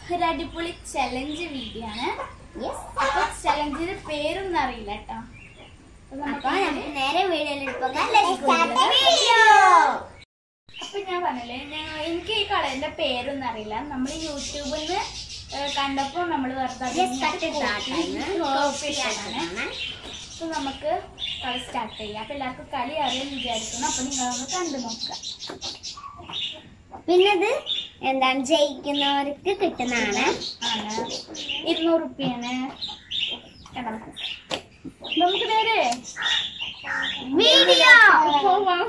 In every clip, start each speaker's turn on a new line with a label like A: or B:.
A: ഒരു അടിപൊളി challenge video ആണ് അപ്പൊ ചലഞ്ചിന്റെ പേരൊന്നും അറിയില്ല കേട്ടോ അപ്പൊ
B: അപ്പൊ
A: നമുക്ക്
B: നമുക്ക് നേരെ വീഡിയോയിലേക്ക് പോകാം Let's start the video.
A: അപ്പൊ ഞാൻ പറഞ്ഞില്ലേ ഞാൻ എനിക്ക് ഈ കളറിന്റെ പേരൊന്നും അറിയില്ല നമ്മൾ യൂട്യൂബിൽ നിന്ന് കണ്ടപ്പോ നമ്മൾ വെറുതെ
B: Just cut it out ആണ്.
A: കോപ്പി ഇട്ടതാണ് അപ്പൊ നമുക്ക് കളി സ്റ്റാർട്ട് ചെയ്യാം അപ്പൊ എല്ലാവർക്കും കളി അറിയാൻ വിചാരിക്കുന്നു അപ്പൊ നിങ്ങളൊന്ന് കണ്ടു നോക്കാം
B: പിന്നെ ഇത് എന്താണ് ജയിക്കുന്നവർക്ക് കിട്ടുന്നതാണ്
A: ആണ് ഇരുന്നൂറ് റുപ്യാണ് നമുക്ക് നേരെ
B: വീഡിയോ
A: പോവാം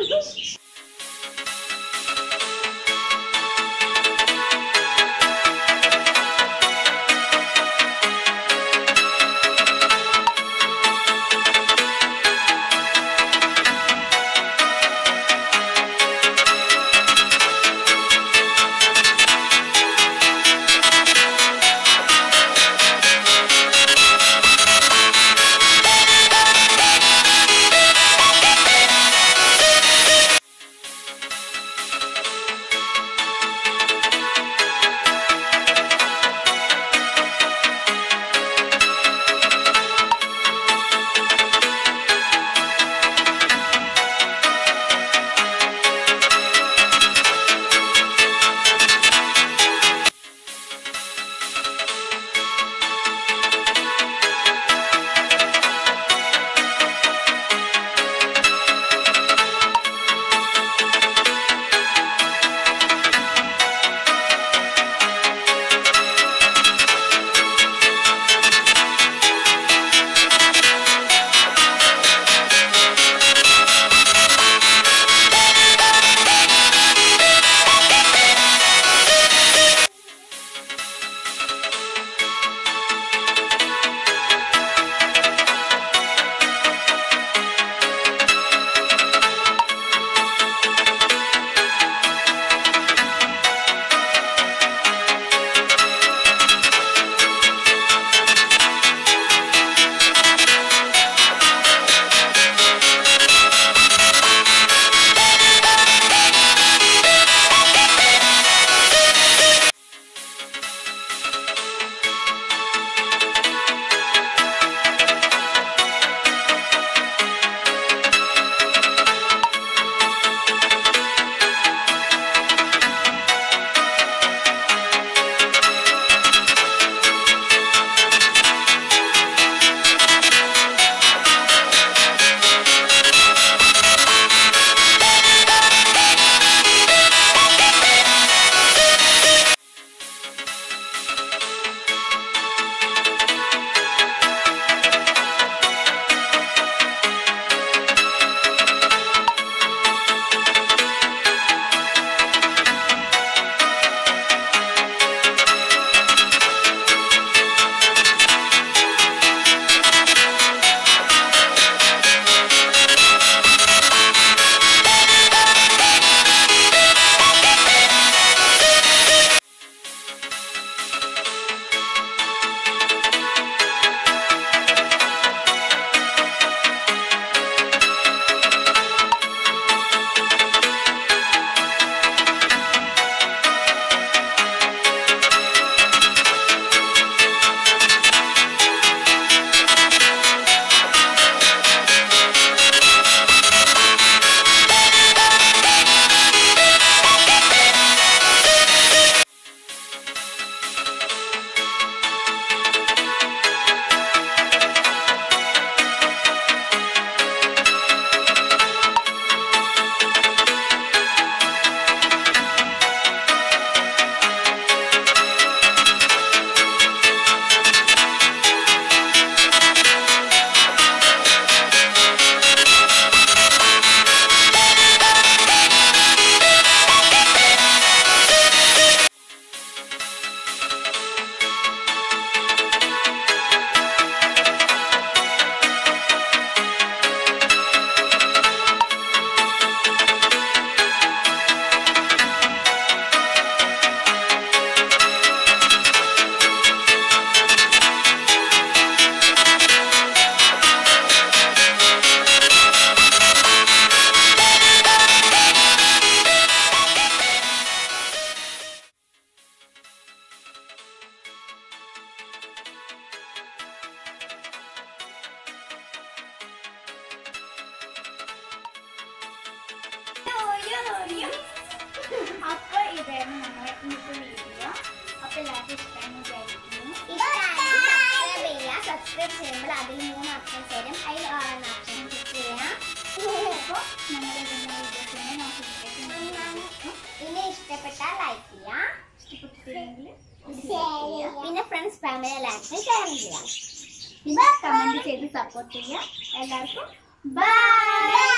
A: അപ്പൊ ഇതായിരുന്നു നമ്മളെ ഇന്നത്തെ വീഡിയോ അപ്പൊ എല്ലാവർക്കും ഇഷ്ടമായി വിചാരിക്കുന്നു
B: സബ്സ്ക്രൈബ് ചെയ്യുക സബ്സ്ക്രൈബ് ചെയ്യുമ്പോൾ അതിൽ മൂന്ന് ഓപ്ഷൻ തരും അതിൽ ഓരോന്ന് ഓപ്ഷൻ ക്ലിക്ക് ചെയ്യാം
A: അപ്പൊ നമ്മൾ ഇടുന്ന വീഡിയോസിനെ നോട്ടിഫിക്കേഷൻ
B: പിന്നെ ഇഷ്ടപ്പെട്ടാൽ ലൈക്ക് ചെയ്യാം
A: ഇഷ്ടപ്പെട്ടിട്ടുണ്ടെങ്കിൽ
B: പിന്നെ ഫ്രണ്ട്സ് ഫാമിലി എല്ലാവർക്കും ഷെയർ ചെയ്യാം
A: കമന്റ് ചെയ്ത് സപ്പോർട്ട് ചെയ്യാം എല്ലാവർക്കും
B: ബൈ